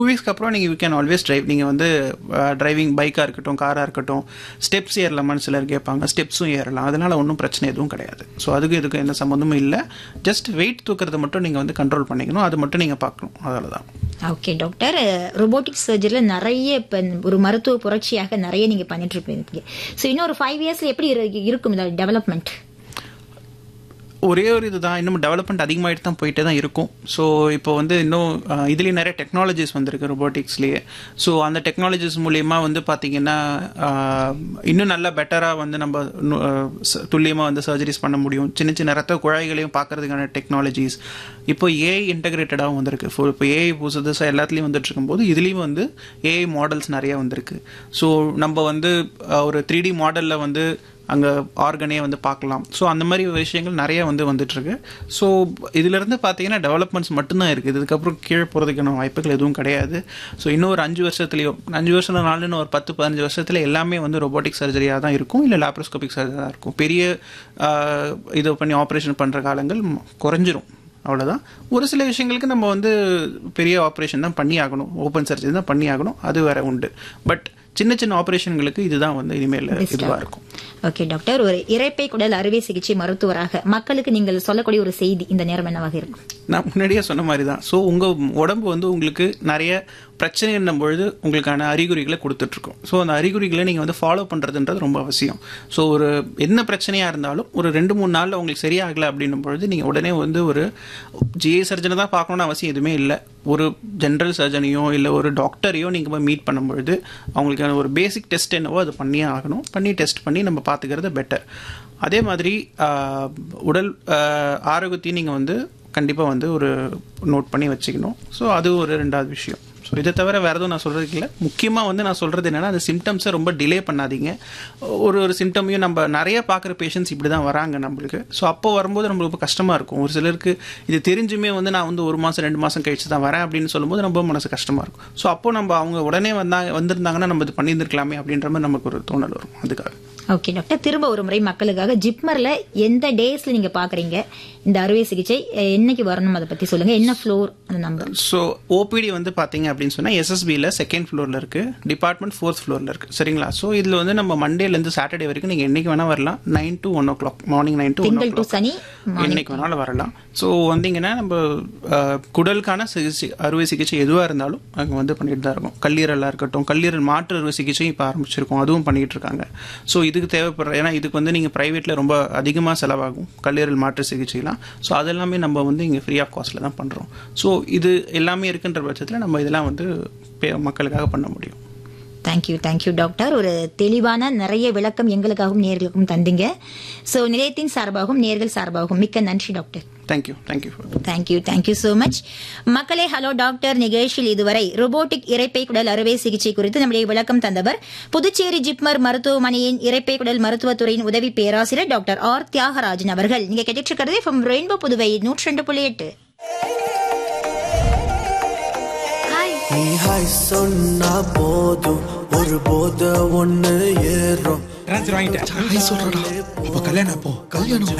two வீக்ஸ்க்கு அப்புறம் நீங்கள் you can always drive நீங்கள் வந்து டிரைவிங் பைக்காக இருக்கட்டும் காராக இருக்கட்டும் ஸ்டெப்ஸ் ஏறலாமான்னு சிலர் கேட்பாங்க ஸ்டெப்ஸும் ஏறலாம் அதனால ஒன்றும் பிரச்சனை எதுவும் கிடையாது ஸோ அதுக்கு இதுக்கு எந்த சம்மந்தமும் இல்லை ஜஸ்ட் வெயிட் தூக்கிறத மட்டும் நீங்கள் வந்து கண்ட்ரோல் பண்ணிக்கணும் அது மட்டும் நீங்கள் பார்க்கணும் அதில் தான் ஓகே டாக்டர் ரொபோட்டிக் சர்ஜரியில் நிறைய இப்போ ஒரு மருத்துவ புரட்சியாக நிறைய நீங்க பண்ணிட்டு இருப்பீங்க ஸோ இன்னும் ஒரு ஃபைவ் இயர்ஸ்ல எப்படி இரு- இருக்கும் இந்த டெவலப்மெண்ட் ஒரே ஒரு இதுதான் இன்னும் டெவலப்மெண்ட் அதிகமாகிட்டு தான் போயிட்டே தான் இருக்கும் ஸோ இப்போ வந்து இன்னும் அஹ், இதுலயே நிறைய டெக்னாலஜிஸ் வந்திருக்கு ரொபோட்டிக்ஸ்லேயே ஸோ அந்த டெக்னாலஜிஸ் மூலியமா வந்து பார்த்தீங்கன்னா அஹ், இன்னும் நல்லா பெட்டராக வந்து நம்ம துல்லியமாக வந்து சர்ஜரிஸ் பண்ண முடியும் சின்ன சின்ன ரத்த குழாய்களையும் பார்க்கறதுக்கான டெக்னாலஜிஸ் இப்போ ஏஐ இன்டகிரேட்டடாகவும் வந்திருக்கு ஸோ இப்போ ஏஐ புதுசாக எல்லாத்துலேயும் வந்துட்டு இருக்கும்போது இதுலேயும் வந்து ஏஐ மாடல்ஸ் நிறைய வந்திருக்கு ஸோ நம்ம வந்து அஹ், ஒரு த்ரீ டி மாடலில் வந்து அங்கே ஆர்கனே வந்து பார்க்கலாம் ஸோ அந்த மாதிரி விஷயங்கள் நிறைய வந்து வந்துட்டுருக்கு ஸோ இதிலிருந்து பார்த்தீங்கன்னா டெவலப்மெண்ட்ஸ் மட்டும்தான் இருக்குது இதுக்கப்புறம் கீழே போகிறதுக்கான வாய்ப்புகள் எதுவும் கிடையாது ஸோ இன்னும் ஒரு அஞ்சு வருஷத்துலையோ அஞ்சு வருஷம் நாலு இன்னும் ஒரு பத்து பதினஞ்சு வருஷத்துல எல்லாமே வந்து ரொபோட்டிக் சர்ஜரியாக தான் இருக்கும் இல்லை லாப்ரோஸ்கோபிக் சர்ஜரியாக தான் இருக்கும் பெரிய ஆஹ், இது பண்ணி ஆப்ரேஷன் பண்ணுற காலங்கள் ம- குறைஞ்சிரும் அவ்வளோதான் ஒரு சில விஷயங்களுக்கு நம்ம வந்து பெரிய ஆப்ரேஷன் தான் பண்ணி ஆகணும் ஓப்பன் சர்ஜரி தான் பண்ணி ஆகணும் அது வேற உண்டு பட் சின்ன சின்ன ஆப்ரேஷன்களுக்கு இதுதான் வந்து இனிமேல் இதுவாக இருக்கும் ஓகே டாக்டர் ஒரு இரைப்பை குடல் அறுவை சிகிச்சை மருத்துவராக மக்களுக்கு நீங்கள் சொல்லக்கூடிய ஒரு செய்தி இந்த நேரம் என்னவாக இருக்கும் நான் முன்னாடியே சொன்ன மாதிரி தான் ஸோ உங்கள் உடம்பு வந்து உங்களுக்கு நிறைய பிரச்சனை என்னும் பொழுது உங்களுக்கான அறிகுறிகளை கொடுத்துட்ருக்கோம் ஸோ அந்த அறிகுறிகளை நீங்கள் வந்து ஃபாலோ பண்ணுறதுன்றது ரொம்ப அவசியம் ஸோ ஒரு என்ன பிரச்சனையாக இருந்தாலும் ஒரு ரெண்டு மூணு நாளில் உங்களுக்கு சரியாகலை அப்படின்னும் பொழுது நீங்கள் உடனே வந்து ஒரு ஜிஏ சர்ஜனை தான் பார்க்கணும்னு அவசியம் எதுவுமே இல்லை ஒரு ஜென்ரல் சர்ஜனையோ இல்லை ஒரு டாக்டரையோ நீங்கள் போய் மீட் பண்ணும்பொழுது அவங்களுக்கான ஒரு பேசிக் டெஸ்ட் என்னவோ அது பண்ணியே ஆகணும் பண்ணி டெஸ்ட் பண்ணி நம்ம பார்த்துக்கிறது பெட்டர் அதே மாதிரி ஆஹ், உடல் ஆஹ், ஆரோக்கியத்தையும் நீங்கள் வந்து கண்டிப்பாக வந்து ஒரு நோட் பண்ணி வச்சுக்கணும் ஸோ அது ஒரு ரெண்டாவது விஷயம் ஸோ இதை தவிர வேறு எதுவும் நான் சொல்கிறதுக்கு இல்லை முக்கியமாக வந்து நான் சொல்கிறது என்னென்னா அந்த சிம்டம்ஸை ரொம்ப டிலே பண்ணாதீங்க ஒரு ஒரு சிம்டமையும் நம்ம நிறைய பார்க்குற பேஷண்ட்ஸ் இப்படி தான் வராங்க நம்மளுக்கு ஸோ அப்போ வரும்போது நம்மளுக்கு ரொம்ப கஷ்டமாக இருக்கும் ஒரு சிலருக்கு இது தெரிஞ்சுமே வந்து நான் வந்து ஒரு மாதம் ரெண்டு மாதம் கழிச்சு தான் வரேன் அப்படின்னு சொல்லும்போது ரொம்ப மனசு கஷ்டமாக இருக்கும் ஸோ அப்போ நம்ம அவங்க உடனே வந்தாங்க வந்திருந்தாங்கன்னா நம்ம இது பண்ணியிருந்திருக்கலாமே அப்படின்ற மாதிரி நமக்கு ஒரு தோணல் வரும் அதுக்காக ஓகே டாக்டர் திரும்ப ஒரு முறை மக்களுக்காக ஜிப்மர்ல எந்த டேஸ்ல நீங்க பாக்குறீங்க இந்த அறுவை சிகிச்சை அஹ், என்னைக்கு வரணும் அதை பத்தி சொல்லுங்க என்ன ஃப்ளோர் அந்த நம்பர் ஸோ ஓபிடி வந்து பார்த்தீங்க அப்படின்னு சொன்னால் எஸ்எஸ்பியில் செகண்ட் ஃப்ளோரில் இருக்குது டிபார்ட்மெண்ட் ஃபோர்த் ஃப்ளோரில் இருக்குது சரிங்களா ஸோ இதில் வந்து நம்ம மண்டேலேருந்து சாட்டர்டே வரைக்கும் நீங்கள் என்னைக்கு வேணால் வரலாம் nine to one o'clock morning nine to one o திங்கள் டு சனி என்னைக்கு வேணாலும் வரலாம் ஸோ வந்தீங்கன்னா நம்ம அஹ், குடலுக்கான சிகிச்சை அறுவை சிகிச்சை எதுவாக இருந்தாலும் அங்கே வந்து பண்ணிட்டு தான் இருக்கும் கல்லீரலாக இருக்கட்டும் கல்லீரல் மாற்று அறுவை சிகிச்சையும் இப்போ ஆரம்பிச்சிருக்கோம் அதுவும் பண்ணிட்டு இருக்காங்க ஸோ இதுக்கு தேவைப்படுற ஏன்னா இதுக்கு வந்து நீங்கள் ப்ரைவேட்டில் ரொம்ப அதிகமாக செலவாகும் கல்லீரல் மாற்று சிகிச்சைலாம் ஸோ அதெல்லாமே நம்ம வந்து இங்கே ஃப்ரீ ஆஃப் காஸ்ட்டில் தான் பண்ணுறோம் ஸோ இது எல்லாமே இருக்குன்ற பட்சத்தில் நம்ம இதெல்லாம் வந்து பே- மக்களுக்காக பண்ண முடியும் தேங்க்யூ தேங்க்யூ டாக்டர் ஒரு தெளிவான நிறைய விளக்கம் எங்களுக்காகவும் நேர்களுக்கும் தந்தீங்க சோ நிலையத்தின் சார்பாகவும் நேர்கள் சார்பாகவும் மிக்க நன்றி doctor thank you thank you thank you thank you so much மக்களே ஹலோ டாக்டர் நிகழ்ச்சியில் இதுவரை ரோபோட்டிக் இரைப்பை குடல் அறுவை சிகிச்சை குறித்து நம்முடைய விளக்கம் தந்தவர் புதுச்சேரி ஜிப்மர் மருத்துவமனையின் இரைப்பை குடல் மருத்துவத்துறையின் உதவி பேராசிரியர் டாக்டர் ஆர் தியாகராஜன் அவர்கள் நீங்க கேட்டுட்டு இருக்கிறது ஃப்ரம் ரெயின்போ புதுவை நூற்றி ரெண்டு புள்ளி எட்டு நீ ஹாய் சொன்னா போதும் ஒரு போத ஒண்ணு ஏறும் ட்ரான்ஸ்ஃபர் வாங்கிட்டேன் சொல்றடா அப்ப கல்யாணம் அப்போ கல்யாணம்